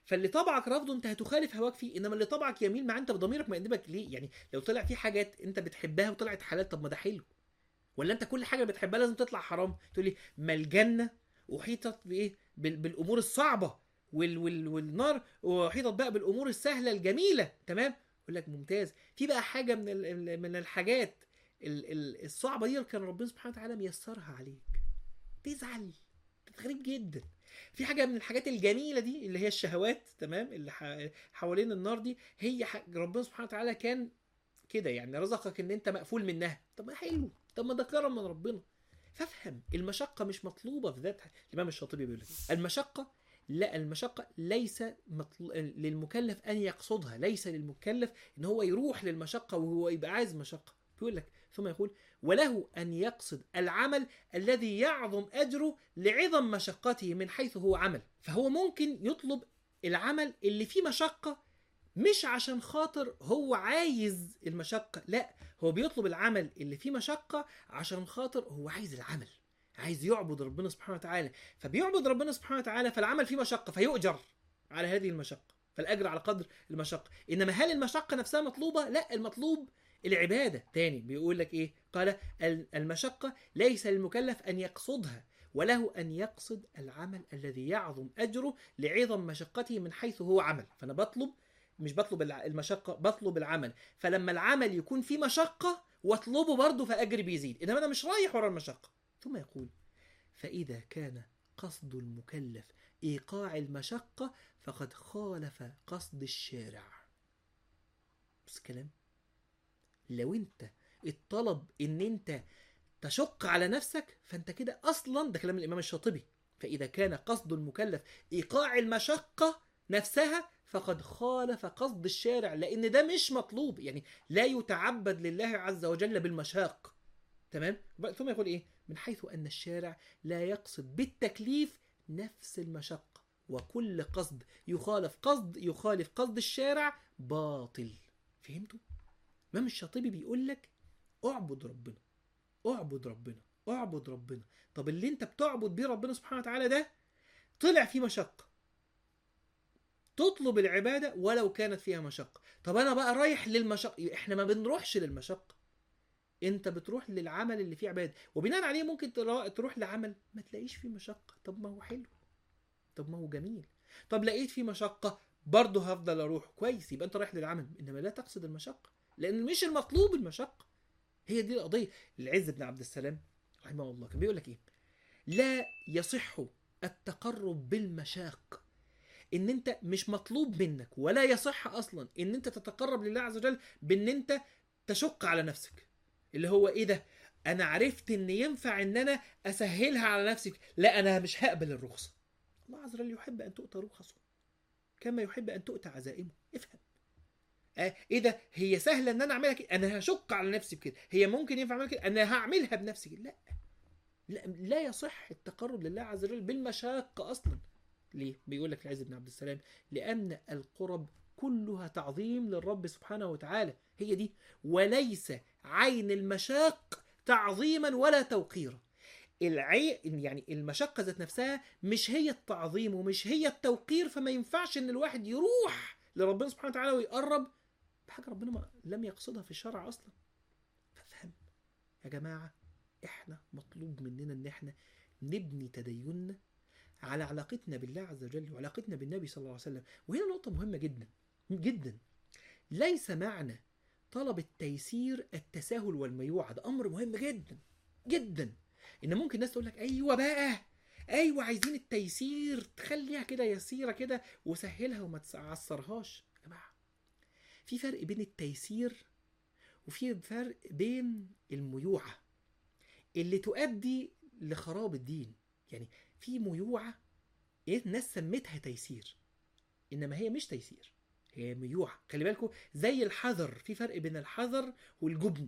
فاللي طبعك رافضه انت هتخالف هواك فيه انما اللي طبعك يميل مع انت بضميرك مأنبك ليه يعني لو طلع في حاجات انت بتحبها وطلعت حلال طب ما ده حلو ولا انت كل حاجه بتحبها لازم تطلع حرام تقول لي ما الجنه احيطت بايه بال- بالامور الصعبه وال وال والنار واحيطت بقى بالامور السهله الجميله تمام يقول لك ممتاز في بقى حاجه من ال- ال- من الحاجات ال- ال- الصعبه دي كان ربنا سبحانه وتعالى ميسرها عليك تزعل غريب جدا في حاجه من الحاجات الجميله دي اللي هي الشهوات تمام اللي ح- حوالين النار دي هي ح- ربنا سبحانه وتعالى كان كده يعني رزقك ان انت مقفول منها طب ما حلو طب ما ده كرم من ربنا فافهم المشقه مش مطلوبه في ذاتها الامام الشاطبي بيقول لك المشقه لا المشقة ليس مطل... للمكلف أن يقصدها ليس للمكلف أن هو يروح للمشقة وهو يبقى عايز مشقة بيقول لك ثم يقول وله أن يقصد العمل الذي يعظم أجره لعظم مشقته من حيث هو عمل فهو ممكن يطلب العمل اللي فيه مشقة مش عشان خاطر هو عايز المشقة لا هو بيطلب العمل اللي فيه مشقة عشان خاطر هو عايز العمل عايز يعبد ربنا سبحانه وتعالى فبيعبد ربنا سبحانه وتعالى فالعمل فيه مشقة فيؤجر على هذه المشقة فالأجر على قدر المشقة إنما هل المشقة نفسها مطلوبة؟ لا المطلوب العبادة تاني بيقول لك إيه؟ قال المشقة ليس للمكلف أن يقصدها وله أن يقصد العمل الذي يعظم أجره لعظم مشقته من حيث هو عمل فأنا بطلب مش بطلب المشقة بطلب العمل فلما العمل يكون فيه مشقة واطلبه برضه فأجري بيزيد إنما أنا مش رايح ورا المشقة ثم يقول فإذا كان قصد المكلف إيقاع المشقة فقد خالف قصد الشارع بس كلام لو انت الطلب ان انت تشق على نفسك فانت كده اصلا ده كلام الامام الشاطبي فاذا كان قصد المكلف ايقاع المشقه نفسها فقد خالف قصد الشارع لان ده مش مطلوب يعني لا يتعبد لله عز وجل بالمشاق تمام ثم يقول ايه من حيث ان الشارع لا يقصد بالتكليف نفس المشقه وكل قصد يخالف قصد يخالف قصد الشارع باطل فهمتوا الامام الشاطبي بيقول لك اعبد ربنا اعبد ربنا اعبد ربنا طب اللي انت بتعبد بيه ربنا سبحانه وتعالى ده طلع فيه مشقه تطلب العباده ولو كانت فيها مشقه طب انا بقى رايح للمشقه احنا ما بنروحش للمشقه انت بتروح للعمل اللي فيه عباده وبناء عليه ممكن تروح لعمل ما تلاقيش فيه مشقه طب ما هو حلو طب ما هو جميل طب لقيت فيه مشقه برضه هفضل اروح كويس يبقى انت رايح للعمل انما لا تقصد المشقه لان مش المطلوب المشقه هي دي القضيه العز بن عبد السلام رحمه الله كان بيقول لك ايه لا يصح التقرب بالمشاق ان انت مش مطلوب منك ولا يصح اصلا ان انت تتقرب لله عز وجل بان انت تشق على نفسك اللي هو ايه ده انا عرفت ان ينفع ان انا اسهلها على نفسي لا انا مش هقبل الرخصه الله عز وجل يحب ان تؤتى رخصه كما يحب ان تؤتى عزائمه افهم آه ايه ده هي سهله ان انا اعملها كده انا هشق على نفسي بكده هي ممكن ينفع اعملها كده انا هعملها بنفسي كده لا لا لا يصح التقرب لله عز وجل بالمشاقه اصلا ليه بيقول لك العز بن عبد السلام لان القرب كلها تعظيم للرب سبحانه وتعالى هي دي وليس عين المشاق تعظيما ولا توقيرا العي يعني المشقة ذات نفسها مش هي التعظيم ومش هي التوقير فما ينفعش ان الواحد يروح لربنا سبحانه وتعالى ويقرب بحاجة ربنا ما لم يقصدها في الشرع اصلا فافهم يا جماعة احنا مطلوب مننا ان احنا نبني تديننا على علاقتنا بالله عز وجل وعلاقتنا بالنبي صلى الله عليه وسلم وهنا نقطة مهمة جدا جدا ليس معنى طلب التيسير التساهل والميوعة ده أمر مهم جدا جدا إن ممكن الناس تقول لك أيوة بقى أيوة عايزين التيسير تخليها كده يسيرة كده وسهلها وما تعصرهاش يا جماعة في فرق بين التيسير وفي فرق بين الميوعة اللي تؤدي لخراب الدين يعني في ميوعة إيه الناس سمتها تيسير إنما هي مش تيسير هي ميوعة خلي بالكم زي الحذر في فرق بين الحذر والجبن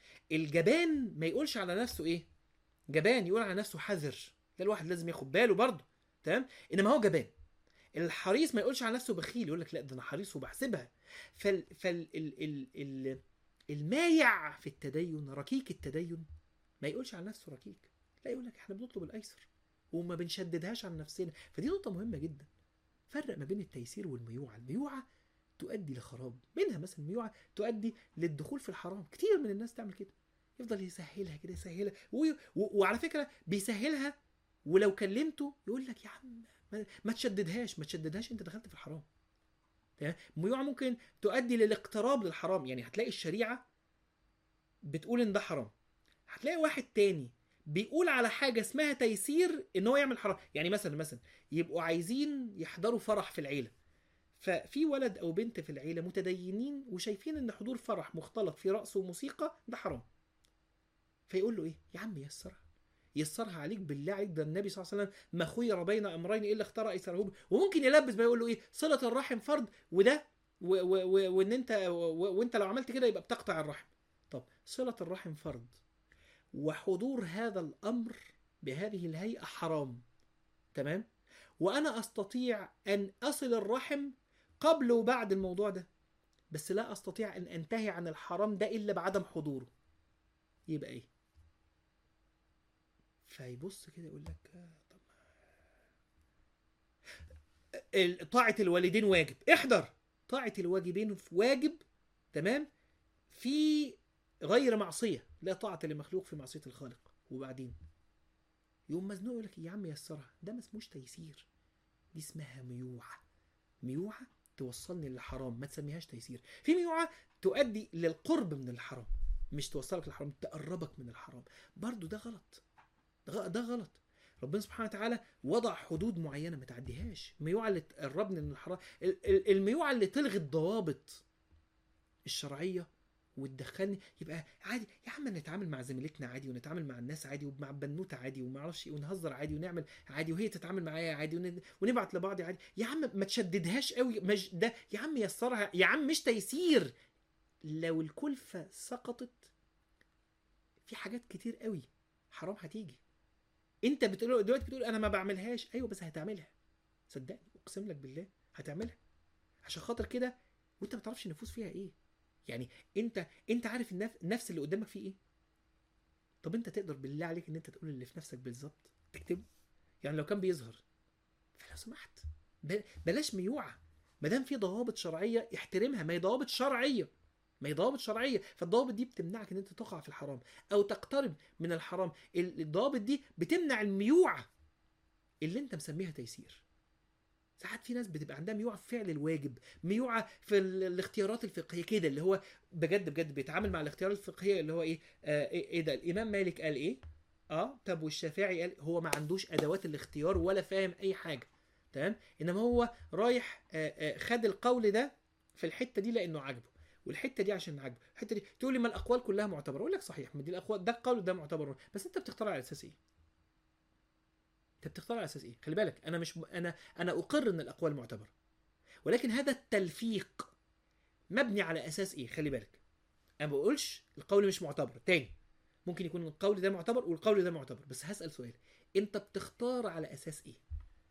الجبان ما يقولش على نفسه ايه جبان يقول على نفسه حذر ده الواحد لازم ياخد باله برضه تمام انما هو جبان الحريص ما يقولش على نفسه بخيل يقول لك لا ده انا حريص وبحسبها فال فال ال ال ال المايع في التدين ركيك التدين ما يقولش على نفسه ركيك لا يقول لك احنا بنطلب الايسر وما بنشددهاش على نفسنا فدي نقطه مهمه جدا فرق ما بين التيسير والميوعه الميوعه تؤدي لخراب منها مثلا الميوعه تؤدي للدخول في الحرام كتير من الناس تعمل كده يفضل يسهلها كده يسهلها و... و... وعلى فكره بيسهلها ولو كلمته يقول لك يا عم ما, ما تشددهاش ما تشددهاش انت دخلت في الحرام تمام الميوعه ممكن تؤدي للاقتراب للحرام يعني هتلاقي الشريعه بتقول ان ده حرام هتلاقي واحد تاني بيقول على حاجه اسمها تيسير ان هو يعمل حرام يعني مثلا مثلا يبقوا عايزين يحضروا فرح في العيله ففي ولد او بنت في العيله متدينين وشايفين ان حضور فرح مختلط في رقص وموسيقى ده حرام فيقول له ايه يا عم يسرها يسرها عليك بالله عليك ده النبي صلى الله عليه وسلم ما خير بين امرين الا اختار ايسرهما وممكن يلبس بقى يقول له ايه صله الرحم فرض وده و- و- و- وان انت و- وانت لو عملت كده يبقى بتقطع الرحم طب صله الرحم فرض وحضور هذا الامر بهذه الهيئه حرام تمام وانا استطيع ان اصل الرحم قبل وبعد الموضوع ده بس لا استطيع ان انتهي عن الحرام ده الا بعدم حضوره يبقى ايه فيبص كده يقول لك آه، طب ال- طاعة الوالدين واجب احضر طاعة الواجبين في واجب تمام في غير معصية لا طاعة لمخلوق في معصية الخالق وبعدين يقوم مزنوق يقول لك يا عم يسرها ده ما اسموش تيسير دي اسمها ميوعة ميوعة توصلني للحرام ما تسميهاش تيسير في ميوعة تؤدي للقرب من الحرام مش توصلك للحرام تقربك من الحرام برضو ده غلط ده غ- ده غلط ربنا سبحانه وتعالى وضع حدود معينه ما تعديهاش الميوعه اللي تقربني من الحرام ال- ال- الميوعه اللي تلغي الضوابط الشرعيه وتدخلني يبقى عادي يا عم نتعامل مع زميلتنا عادي ونتعامل مع الناس عادي ومع بنوته عادي وما اعرفش إيه، ونهزر عادي ونعمل عادي وهي تتعامل معايا عادي ون- ونبعت لبعض عادي يا عم ما تشددهاش قوي مش ده يا عم يسرها يا عم مش تيسير لو الكلفه سقطت في حاجات كتير قوي حرام هتيجي انت بتقول دلوقتي بتقول انا ما بعملهاش ايوه بس هتعملها صدقني اقسم لك بالله هتعملها عشان خاطر كده وانت ما تعرفش النفوس فيها ايه يعني انت انت عارف النف... النفس اللي قدامك فيه ايه طب انت تقدر بالله عليك ان انت تقول اللي في نفسك بالظبط تكتبه يعني لو كان بيظهر فلو سمحت ب... بلاش ميوعه ما دام في ضوابط شرعيه احترمها ما هي ضوابط شرعيه ما هي ضوابط شرعيه فالضوابط دي بتمنعك ان انت تقع في الحرام او تقترب من الحرام ال- الضوابط دي بتمنع الميوعه اللي انت مسميها تيسير ساعات في ناس بتبقى عندها ميوعه في فعل الواجب ميوعه في ال- الاختيارات الفقهيه كده اللي هو بجد بجد بيتعامل مع الاختيارات الفقهيه اللي هو ايه آه ايه إيه ده الامام مالك قال ايه اه طب والشافعي قال هو ما عندوش ادوات الاختيار ولا فاهم اي حاجه تمام انما هو رايح آه آه خد القول ده في الحته دي لانه عاجبه والحته دي عشان عاجبه الحته دي تقول لي ما الاقوال كلها معتبره اقول لك صحيح ما دي الاقوال ده القول ده معتبر بس انت بتختار على اساس ايه انت بتختار على اساس ايه خلي بالك انا مش انا انا اقر ان الاقوال معتبره ولكن هذا التلفيق مبني على اساس ايه خلي بالك انا ما بقولش القول مش معتبر تاني ممكن يكون القول ده معتبر والقول ده معتبر بس هسال سؤال انت بتختار على اساس ايه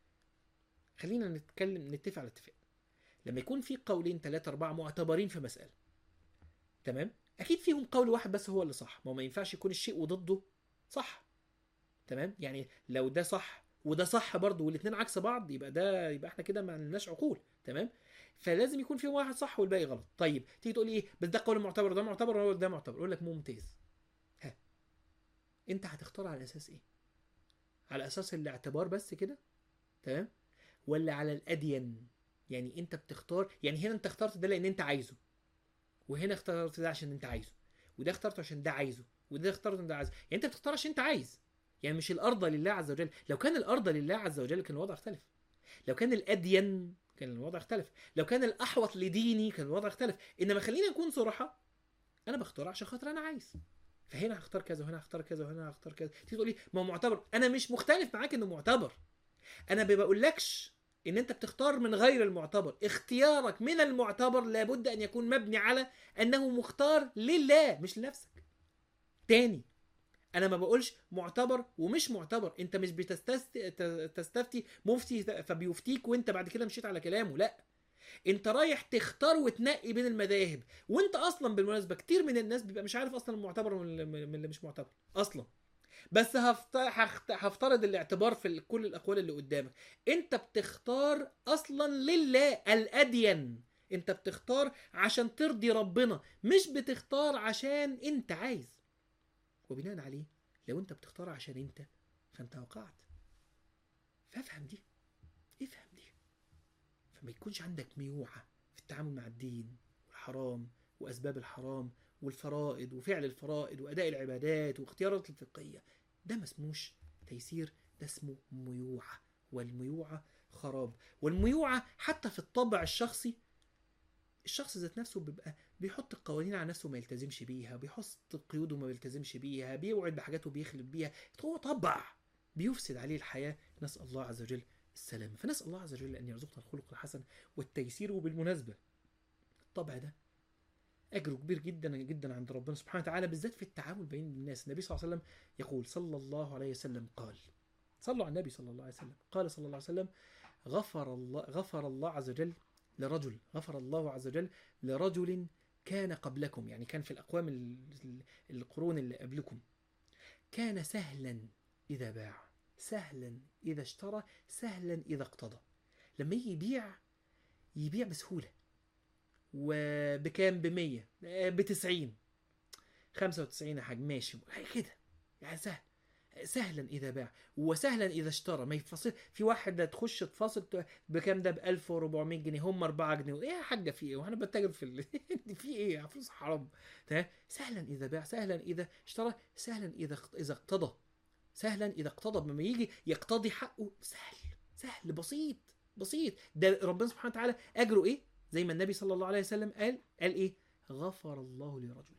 خلينا نتكلم نتفق على اتفاق لما يكون في قولين ثلاثة أربعة معتبرين في مسألة تمام أكيد فيهم قول واحد بس هو اللي صح ما هو ما ينفعش يكون الشيء وضده صح تمام يعني لو ده صح وده صح برضه والاثنين عكس بعض يبقى ده يبقى احنا كده ما لناش عقول تمام فلازم يكون فيهم واحد صح والباقي غلط طيب تيجي تقول لي ايه بس ده قول معتبر وده معتبر وده معتبر اقول لك ممتاز ها انت هتختار على اساس ايه على اساس الاعتبار بس كده تمام ولا على الادين يعني انت بتختار يعني هنا انت اخترت ده لان انت عايزه وهنا اخترت ده عشان انت عايزه وده اخترته عشان ده عايزه وده اخترته عشان ده عايزه يعني انت بتختار عشان انت عايز يعني مش الارض لله عز وجل لو كان الارض لله عز وجل كان الوضع اختلف لو كان الادين كان الوضع اختلف لو كان الاحوط لديني كان الوضع اختلف انما خلينا نكون صراحه انا بختار عشان خاطر انا عايز فهنا هختار كذا وهنا هختار كذا وهنا هختار كذا تيجي تقول لي ما هو معتبر انا مش مختلف معاك انه معتبر انا ما بقولكش ان انت بتختار من غير المعتبر اختيارك من المعتبر لابد ان يكون مبني على انه مختار لله مش لنفسك تاني انا ما بقولش معتبر ومش معتبر انت مش بتستفتي مفتي فبيفتيك وانت بعد كده مشيت على كلامه لا انت رايح تختار وتنقي بين المذاهب وانت اصلا بالمناسبه كتير من الناس بيبقى مش عارف اصلا المعتبر من اللي من اللي مش معتبر اصلا بس هفت- هخت- هفترض الاعتبار في ال- كل الاقوال اللي قدامك انت بتختار اصلا لله الادين انت بتختار عشان ترضي ربنا مش بتختار عشان انت عايز وبناء عليه لو انت بتختار عشان انت فانت وقعت فافهم دي افهم دي فما يكونش عندك ميوعة في التعامل مع الدين والحرام وأسباب الحرام والفرائض وفعل الفرائض وأداء العبادات واختيارات الفقهية ده ما اسموش تيسير ده اسمه ميوعة والميوعة خراب والميوعة حتى في الطبع الشخصي الشخص ذات نفسه بيبقى بيحط القوانين على نفسه ما يلتزمش بيها بيحط قيوده ما بيلتزمش بيها بيوعد بحاجات وبيخلف بيها هو طبع بيفسد عليه الحياة نسأل الله عز وجل السلامة فنسأل الله عز وجل أن يرزقنا الخلق الحسن والتيسير وبالمناسبة الطبع ده أجره كبير جدا جدا عند ربنا سبحانه وتعالى بالذات في التعامل بين الناس النبي صلى الله عليه وسلم يقول صلى الله عليه وسلم قال صلوا على النبي صلى الله عليه وسلم قال صلى الله عليه وسلم غفر الله غفر الله عز وجل لرجل غفر الله عز وجل لرجل كان قبلكم يعني كان في الأقوام ال- ال- القرون اللي قبلكم كان سهلا إذا باع سهلا إذا اشترى سهلا إذا اقتضى لما يجي يبيع يبيع بسهولة وبكام بمية بتسعين خمسة وتسعين يا حاج ماشي كده يعني سهل سهلا اذا باع وسهلا اذا اشترى ما يفصل في واحد تخش تفاصل ت- بكام ده ب 1400 جنيه هم 4 جنيه ايه يا حاجه في ايه وانا بتاجر في ال... في ايه يا فلوس حرام تمام سهلا اذا باع سهلا اذا اشترى سهلا اذا اخت- اذا اقتضى سهلا اذا اقتضى لما يجي يقتضي حقه سهل سهل بسيط بسيط ده ربنا سبحانه وتعالى اجره ايه زي ما النبي صلى الله عليه وسلم قال قال ايه غفر الله لرجل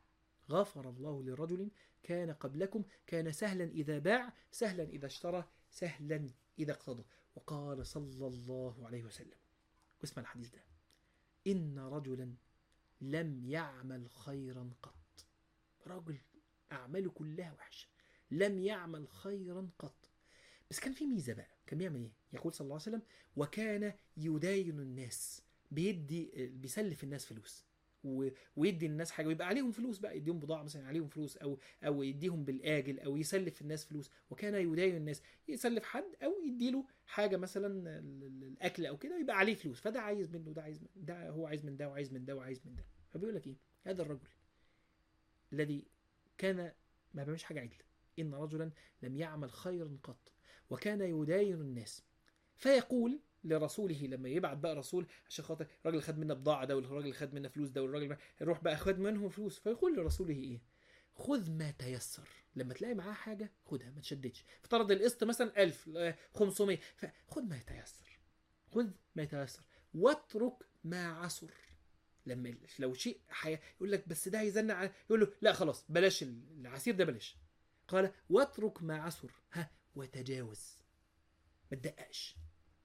غفر الله لرجل كان قبلكم كان سهلا إذا باع سهلا إذا اشترى سهلا إذا اقتضى وقال صلى الله عليه وسلم واسمع الحديث ده إن رجلا لم يعمل خيرا قط رجل أعماله كلها وحشة لم يعمل خيرا قط بس كان في ميزة بقى كان بيعمل إيه يقول صلى الله عليه وسلم وكان يداين الناس بيدي بيسلف الناس فلوس و- ويدي الناس حاجه ويبقى عليهم فلوس بقى يديهم بضاعه مثلا عليهم فلوس او او يديهم بالاجل او يسلف الناس فلوس وكان يداين الناس يسلف حد او يديله حاجه مثلا ال- ال- الاكل او كده يبقى عليه فلوس فده عايز منه وده عايز من ده هو عايز من ده وعايز من ده وعايز من ده فبيقول لك ايه هذا الرجل الذي كان ما بيعملش حاجه عدله ان رجلا لم يعمل خيرا قط وكان يداين الناس فيقول لرسوله لما يبعت بقى رسول عشان خاطر الراجل خد منا بضاعه ده والراجل خد منا فلوس ده والراجل يروح بقى خد منهم فلوس فيقول لرسوله ايه خذ ما تيسر لما تلاقي معاه حاجه خدها ما تشددش افترض القسط مثلا 1000 آه، 500 فخذ ما يتيسر خذ ما يتيسر واترك ما عسر لما لو شيء حي... يقول لك بس ده هيزنق على يقول له لا خلاص بلاش العسير ده بلاش قال واترك ما عسر ها وتجاوز ما تدققش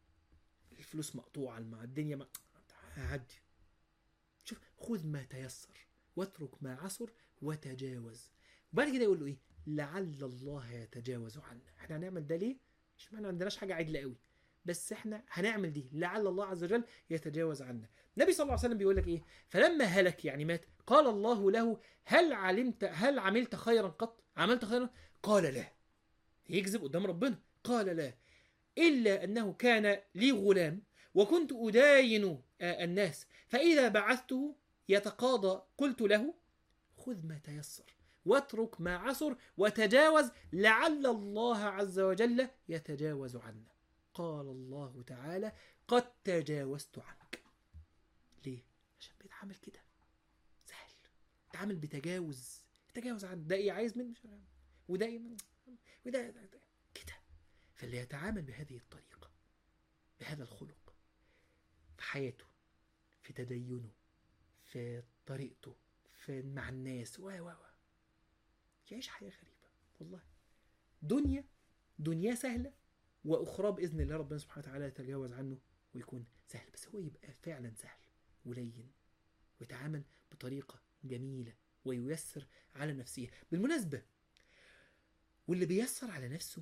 الفلوس مقطوعه مع الدنيا ما هعدي شوف خذ ما تيسر واترك ما عسر وتجاوز وبعد كده يقول له ايه لعل الله يتجاوز عنا احنا هنعمل ده ليه مش ما عندناش حاجه عدله قوي بس احنا هنعمل دي لعل الله عز وجل يتجاوز عنا النبي صلى الله عليه وسلم بيقول لك ايه فلما هلك يعني مات قال الله له هل علمت هل عملت خيرا قط عملت خيرا قال لا يكذب قدام ربنا قال لا إلا أنه كان لي غلام وكنت أداين آه، الناس فإذا بعثته يتقاضى قلت له خذ ما تيسر واترك ما عسر وتجاوز لعل الله عز وجل يتجاوز عنا قال الله تعالى قد تجاوزت عنك ليه؟ عشان بيتعامل كده سهل بيتعامل بتجاوز تجاوز عن ده ايه عايز منه مش عارف. وده ايه وده ده- ده- كده فاللي يتعامل بهذه الطريقة بهذا الخلق في حياته في تدينه في طريقته في مع الناس و و و يعيش حياة غريبة والله دنيا دنيا سهلة وأخرى بإذن الله ربنا سبحانه وتعالى يتجاوز عنه ويكون سهل بس هو يبقى فعلا سهل ولين ويتعامل بطريقة جميلة وييسر على نفسه بالمناسبة واللي بيسر على نفسه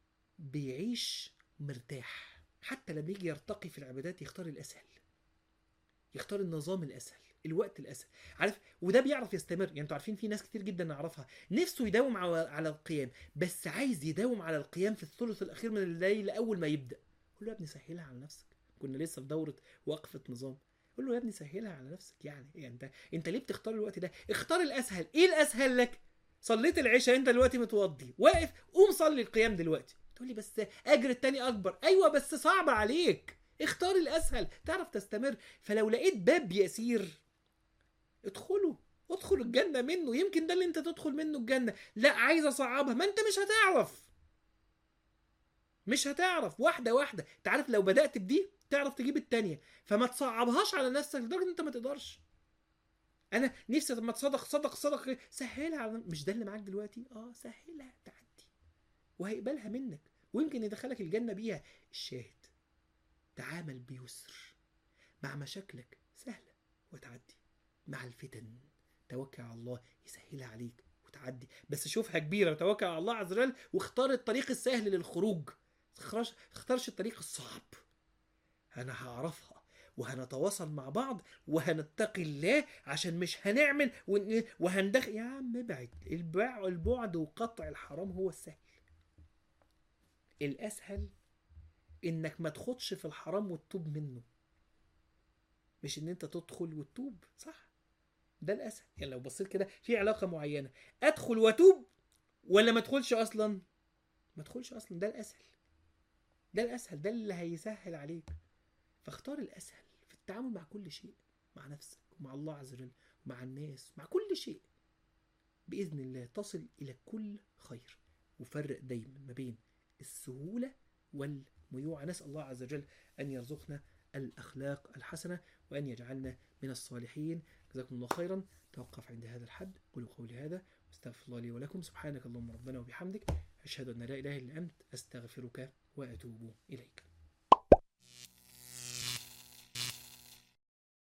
بيعيش مرتاح حتى لما يجي يرتقي في العبادات يختار الأسهل يختار النظام الأسهل الوقت الاسهل عارف وده بيعرف يستمر يعني انتوا عارفين في ناس كتير جدا نعرفها نفسه يداوم على على القيام بس عايز يداوم على القيام في الثلث الاخير من الليل اول ما يبدا قول له يا ابني سهلها على نفسك كنا لسه في دوره وقفه نظام قول له يا ابني سهلها على نفسك يعني يعني انت انت ليه بتختار الوقت ده اختار الاسهل ايه الاسهل لك صليت العشاء انت دلوقتي متوضي واقف قوم صلي القيام دلوقتي تقول لي بس اجر التاني اكبر ايوه بس صعب عليك اختار الاسهل تعرف تستمر فلو لقيت باب يسير ادخله ادخل الجنة منه يمكن ده اللي انت تدخل منه الجنة لا عايز اصعبها ما انت مش هتعرف مش هتعرف واحدة واحدة انت عارف لو بدأت بدي تعرف تجيب التانية فما تصعبهاش على نفسك لدرجة ان انت ما تقدرش انا نفسي لما تصدق صدق صدق سهلها على مش ده اللي معاك دلوقتي اه سهلها تعدي وهيقبلها منك ويمكن يدخلك الجنة بيها الشاهد تعامل بيسر مع مشاكلك سهلة وتعدي مع الفتن توكل على الله يسهلها عليك وتعدي بس شوفها كبيرة وتوكل على الله عز وجل واختار الطريق السهل للخروج اختارش اختارش الطريق الصعب انا هعرفها وهنتواصل مع بعض وهنتقي الله عشان مش هنعمل ون- وهندخل يا عم ابعد البع- البعد وقطع الحرام هو السهل الاسهل انك ما تخدش في الحرام وتتوب منه مش ان انت تدخل وتتوب صح ده الاسهل يعني لو بصيت كده في علاقه معينه ادخل واتوب ولا ما ادخلش اصلا ما ادخلش اصلا ده الاسهل ده الاسهل ده اللي هيسهل عليك فاختار الاسهل في التعامل مع كل شيء مع نفسك ومع الله عز وجل ومع الناس مع كل شيء باذن الله تصل الى كل خير وفرق دايما ما بين السهوله والميوعه نسال الله عز وجل ان يرزقنا الاخلاق الحسنه وان يجعلنا من الصالحين جزاكم الله خيرا توقف عند هذا الحد قولوا قولي هذا واستغفر الله لي ولكم سبحانك اللهم ربنا وبحمدك اشهد ان لا اله الا انت استغفرك واتوب اليك